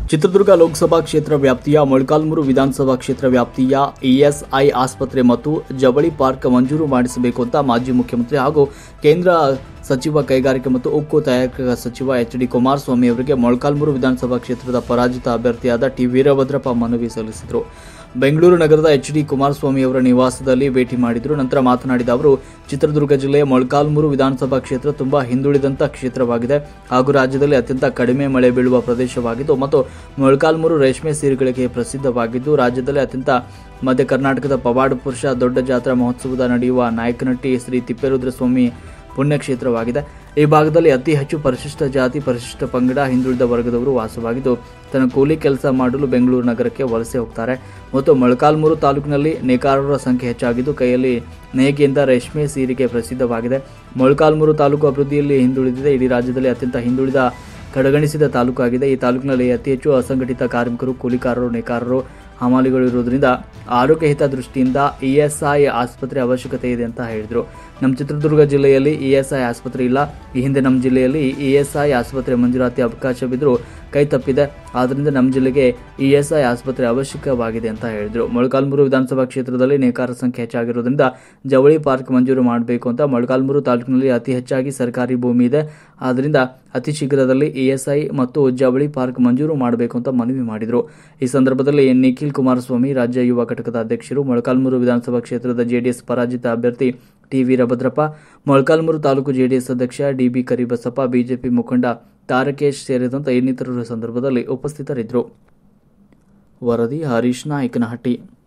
ಚಿತ್ರದುರ್ಗ ಲೋಕಸಭಾ ಕ್ಷೇತ್ರ ವ್ಯಾಪ್ತಿಯ ಮೊಳಕಾಲ್ಮೂರು ವಿಧಾನಸಭಾ ಕ್ಷೇತ್ರ ವ್ಯಾಪ್ತಿಯ ಇಎಸ್ಐ ಆಸ್ಪತ್ರೆ ಮತ್ತು ಜವಳಿ ಪಾರ್ಕ್ ಮಂಜೂರು ಮಾಡಿಸಬೇಕು ಅಂತ ಮಾಜಿ ಮುಖ್ಯಮಂತ್ರಿ ಹಾಗೂ ಕೇಂದ್ರ ಸಚಿವ ಕೈಗಾರಿಕೆ ಮತ್ತು ಉಕ್ಕು ತಯಾರಿಕಾ ಸಚಿವ ಎಚ್ ಡಿ ಕುಮಾರಸ್ವಾಮಿ ಅವರಿಗೆ ಮೊಳಕಾಲ್ಮೂರು ವಿಧಾನಸಭಾ ಕ್ಷೇತ್ರದ ಪರಾಜಿತ ಅಭ್ಯರ್ಥಿಯಾದ ಟಿ ವೀರಭದ್ರಪ್ಪ ಮನವಿ ಸಲ್ಲಿಸಿದರು ಬೆಂಗಳೂರು ನಗರದ ಎಚ್ ಡಿ ಕುಮಾರಸ್ವಾಮಿ ಅವರ ನಿವಾಸದಲ್ಲಿ ಭೇಟಿ ಮಾಡಿದರು ನಂತರ ಮಾತನಾಡಿದ ಅವರು ಚಿತ್ರದುರ್ಗ ಜಿಲ್ಲೆಯ ಮೊಳಕಾಲ್ಮೂರು ವಿಧಾನಸಭಾ ಕ್ಷೇತ್ರ ತುಂಬಾ ಹಿಂದುಳಿದಂತ ಕ್ಷೇತ್ರವಾಗಿದೆ ಹಾಗೂ ರಾಜ್ಯದಲ್ಲಿ ಅತ್ಯಂತ ಕಡಿಮೆ ಮಳೆ ಬೀಳುವ ಪ್ರದೇಶವಾಗಿದ್ದು ಮತ್ತು ಮೊಳಕಾಲ್ಮೂರು ರೇಷ್ಮೆ ಸೀರೆಗಳಿಗೆ ಪ್ರಸಿದ್ಧವಾಗಿದ್ದು ರಾಜ್ಯದಲ್ಲಿ ಅತ್ಯಂತ ಮಧ್ಯ ಕರ್ನಾಟಕದ ಪವಾಡ ಪುರುಷ ದೊಡ್ಡ ಜಾತ್ರಾ ಮಹೋತ್ಸವದ ನಡೆಯುವ ನಾಯಕನಟ್ಟಿ ಶ್ರೀ ತಿಪ್ಪೇರುದ್ರಸ್ವಾಮಿ ಪುಣ್ಯಕ್ಷೇತ್ರವಾಗಿದೆ ಈ ಭಾಗದಲ್ಲಿ ಅತಿ ಹೆಚ್ಚು ಪರಿಶಿಷ್ಟ ಜಾತಿ ಪರಿಶಿಷ್ಟ ಪಂಗಡ ಹಿಂದುಳಿದ ವರ್ಗದವರು ವಾಸವಾಗಿದ್ದು ತನ್ನ ಕೂಲಿ ಕೆಲಸ ಮಾಡಲು ಬೆಂಗಳೂರು ನಗರಕ್ಕೆ ವಲಸೆ ಹೋಗ್ತಾರೆ ಮತ್ತು ಮೊಳಕಾಲ್ಮೂರು ತಾಲೂಕಿನಲ್ಲಿ ನೇಕಾರರ ಸಂಖ್ಯೆ ಹೆಚ್ಚಾಗಿದ್ದು ಕೈಯಲ್ಲಿ ನೇಯ್ಗೆಯಿಂದ ರೇಷ್ಮೆ ಸೀರೆಗೆ ಪ್ರಸಿದ್ಧವಾಗಿದೆ ಮೊಳಕಾಲ್ಮೂರು ತಾಲೂಕು ಅಭಿವೃದ್ಧಿಯಲ್ಲಿ ಹಿಂದುಳಿದಿದೆ ಇಡೀ ರಾಜ್ಯದಲ್ಲಿ ಅತ್ಯಂತ ಹಿಂದುಳಿದ ಕಡೆಗಣಿಸಿದ ತಾಲೂಕಾಗಿದೆ ಈ ತಾಲೂಕಿನಲ್ಲಿ ಅತಿ ಹೆಚ್ಚು ಅಸಂಘಟಿತ ಕಾರ್ಮಿಕರು ಕೂಲಿಕಾರರು ನೇಕಾರರು ಹಮಾಲಿಗಳು ಇರುವುದರಿಂದ ಆರೋಗ್ಯ ಹಿತ ದೃಷ್ಟಿಯಿಂದ ಇಎಸ್ಐ ಆಸ್ಪತ್ರೆ ಅವಶ್ಯಕತೆ ಇದೆ ಅಂತ ಹೇಳಿದರು ನಮ್ಮ ಚಿತ್ರದುರ್ಗ ಜಿಲ್ಲೆಯಲ್ಲಿ ಇಎಸ್ಐ ಆಸ್ಪತ್ರೆ ಇಲ್ಲ ಈ ಹಿಂದೆ ನಮ್ಮ ಜಿಲ್ಲೆಯಲ್ಲಿ ಇಎಸ್ಐ ಆಸ್ಪತ್ರೆ ಮಂಜೂರಾತಿ ಅವಕಾಶವಿದ್ದರೂ ಕೈ ತಪ್ಪಿದೆ ಆದ್ದರಿಂದ ನಮ್ಮ ಜಿಲ್ಲೆಗೆ ಇಎಸ್ಐ ಆಸ್ಪತ್ರೆ ಅವಶ್ಯಕವಾಗಿದೆ ಅಂತ ಹೇಳಿದರು ಮೊಳಕಾಲ್ಮೂರು ವಿಧಾನಸಭಾ ಕ್ಷೇತ್ರದಲ್ಲಿ ನೇಕಾರ ಸಂಖ್ಯೆ ಹೆಚ್ಚಾಗಿರುವುದರಿಂದ ಜವಳಿ ಪಾರ್ಕ್ ಮಂಜೂರು ಮಾಡಬೇಕು ಅಂತ ಮೊಳಕಾಲ್ಮೂರು ತಾಲೂಕಿನಲ್ಲಿ ಅತಿ ಹೆಚ್ಚಾಗಿ ಸರ್ಕಾರಿ ಭೂಮಿ ಇದೆ ಆದ್ದರಿಂದ ಅತಿ ಶೀಘ್ರದಲ್ಲಿ ಇಎಸ್ಐ ಮತ್ತು ಜವಳಿ ಪಾರ್ಕ್ ಮಂಜೂರು ಮಾಡಬೇಕು ಅಂತ ಮನವಿ ಮಾಡಿದರು ಈ ಸಂದರ್ಭದಲ್ಲಿ ನಿಖಿಲ್ ಕುಮಾರಸ್ವಾಮಿ ರಾಜ್ಯ ಯುವ ಘಟಕದ ಅಧ್ಯಕ್ಷರು ಮೊಳಕಾಲ್ಮೂರು ವಿಧಾನಸಭಾ ಕ್ಷೇತ್ರದ ಜೆಡಿಎಸ್ ಪರಾಜಿತ ಅಭ್ಯರ್ಥಿ ಟಿ ವೀರಭದ್ರಪ್ಪ ಮೊಳಕಾಲ್ಮೂರು ತಾಲೂಕು ಜೆಡಿಎಸ್ ಅಧ್ಯಕ್ಷ ಡಿಬಿ ಕರಿಬಸಪ್ಪ ಬಿಜೆಪಿ ಮುಖಂಡ ತಾರಕೇಶ್ ಸೇರಿದಂತೆ ಇನ್ನಿತರರು ಸಂದರ್ಭದಲ್ಲಿ ಉಪಸ್ಥಿತರಿದ್ದರು ವರದಿ ಹರೀಶ್ ನಾಯಕನಹಟ್ಟಿ